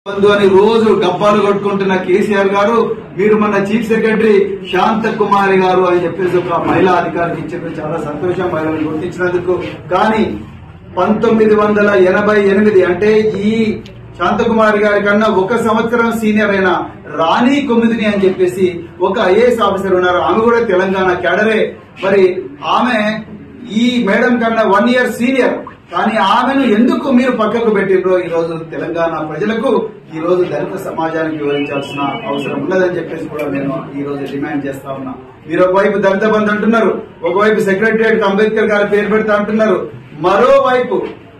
బంధు అని రోజు డబ్బాలు కొట్టుకుంటున్న కేసీఆర్ గారు మీరు మన చీఫ్ సెక్రటరీ శాంత కుమారి గారు అని చెప్పేసి ఒక మహిళా అధికారికి ఇచ్చిన చాలా సంతోషం మహిళలను గుర్తించినందుకు కానీ పంతొమ్మిది వందల ఎనభై ఎనిమిది అంటే ఈ శాంతకుమారి గారి కన్నా ఒక సంవత్సరం సీనియర్ అయిన రాణి కొమ్మిదిని అని చెప్పేసి ఒక ఐఏఎస్ ఆఫీసర్ ఉన్నారు ఆమె కూడా తెలంగాణ క్యాడరే మరి ఆమె ఈ మేడం కన్నా వన్ ఇయర్ సీనియర్ కానీ ఆమెను ఎందుకు మీరు పక్కకు పెట్టిర్రో ఈ రోజు తెలంగాణ ప్రజలకు ఈ రోజు దళిత సమాజానికి వివరించాల్సిన అవసరం ఉన్నదని చెప్పేసి కూడా నేను ఈ రోజు డిమాండ్ చేస్తా ఉన్నా మీరు ఒకవైపు దళిత బంధు అంటున్నారు ఒకవైపు సెక్రటరియట్ అంబేద్కర్ గారి పేరు పెడతా అంటున్నారు మరోవైపు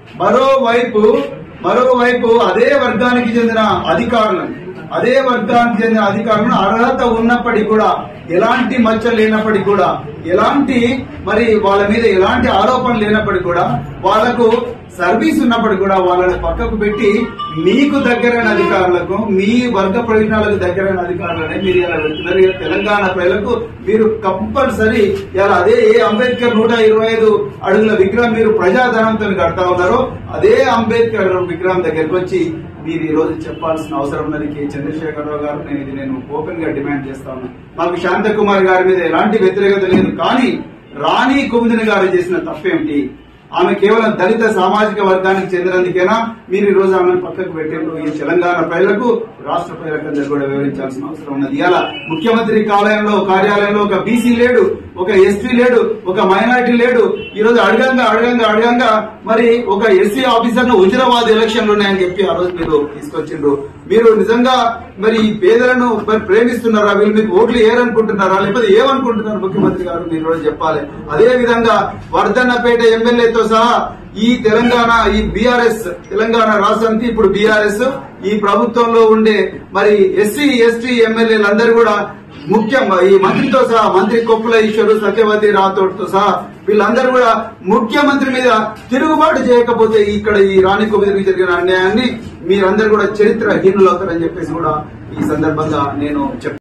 మరోవైపు మరోవైపు అదే వర్గానికి చెందిన అధికారులను అదే వర్గానికి చెందిన అధికారులను అర్హత ఉన్నప్పటికీ కూడా ఎలాంటి మచ్చ లేనప్పటికీ కూడా ఎలాంటి మరి వాళ్ళ మీద ఎలాంటి ఆరోపణ లేనప్పటికీ కూడా వాళ్ళకు సర్వీస్ ఉన్నప్పటికీ కూడా వాళ్ళని పక్కకు పెట్టి మీకు దగ్గరైన అధికారులకు మీ వర్గ ప్రయోజనాలకు దగ్గరైన అధికారులనే మీరు ఇలా వెళ్తున్నారు ఇలా తెలంగాణ ప్రజలకు మీరు కంపల్సరీ ఇలా అదే ఏ అంబేద్కర్ నూట ఇరవై ఐదు అడుగుల విగ్రహం మీరు ప్రజాధనంతో కడతా ఉన్నారో అదే అంబేద్కర్ విగ్రహం దగ్గరికి వచ్చి మీరు ఈ రోజు చెప్పాల్సిన అవసరం ఉన్నది కె చంద్రశేఖరరావు గారు నేను ఇది నేను ఓపెన్ గా డిమాండ్ చేస్తా ఉన్నాను మాకు శాంతకుమార్ గారి మీద ఎలాంటి వ్యతిరేకత లేదు కానీ రాణి కుముదిని గారు చేసిన తప్పేమిటి ఆమె కేవలం దళిత సామాజిక వర్గానికి చెందినందుకేనా మీరు ఈ రోజు ఆమెను పక్కకు పెట్టారు ఈ తెలంగాణ ప్రజలకు రాష్ట్ర ప్రజలకు కూడా వివరించాల్సిన అవసరం ఉన్నది ఇలా ముఖ్యమంత్రి కార్యాలయంలో కార్యాలయంలో ఒక బీసీ లేడు ఒక ఎస్టీ లేడు ఒక మైనారిటీ లేడు ఈ రోజు అడగంగా అడగంగా అడగంగా మరి ఒక ఎస్సీ ఆఫీసర్ ను హుజరాబాద్ ఎలక్షన్లు ఉన్నాయని చెప్పి ఆ రోజు మీరు తీసుకొచ్చిండ్రు మీరు నిజంగా మరి ఈ పేదలను మరి ప్రేమిస్తున్నారా వీళ్ళు మీకు ఓట్లు ఏరనుకుంటున్నారా లేకపోతే ఏమనుకుంటున్నారు ముఖ్యమంత్రి గారు మీరు ఈ రోజు చెప్పాలి అదే విధంగా వర్ధన్నపేట ఎమ్మెల్యేతో సహా ఈ తెలంగాణ ఈ బీఆర్ఎస్ తెలంగాణ రాష్ట్రానికి ఇప్పుడు బీఆర్ఎస్ ఈ ప్రభుత్వంలో ఉండే మరి ఎస్సీ ఎస్టీ ఎమ్మెల్యేలందరూ కూడా ముఖ్యం ఈ మంత్రితో సహా మంత్రి కొప్పుల ఈశ్వరు సత్యవతి రాథోడ్తో సహా వీళ్ళందరూ కూడా ముఖ్యమంత్రి మీద తిరుగుబాటు చేయకపోతే ఇక్కడ ఈ రాణి కుబేరికి జరిగిన అన్యాయాన్ని మీరందరూ కూడా చరిత్ర హీనులు అవుతారని చెప్పేసి కూడా ఈ సందర్భంగా నేను చెప్తాను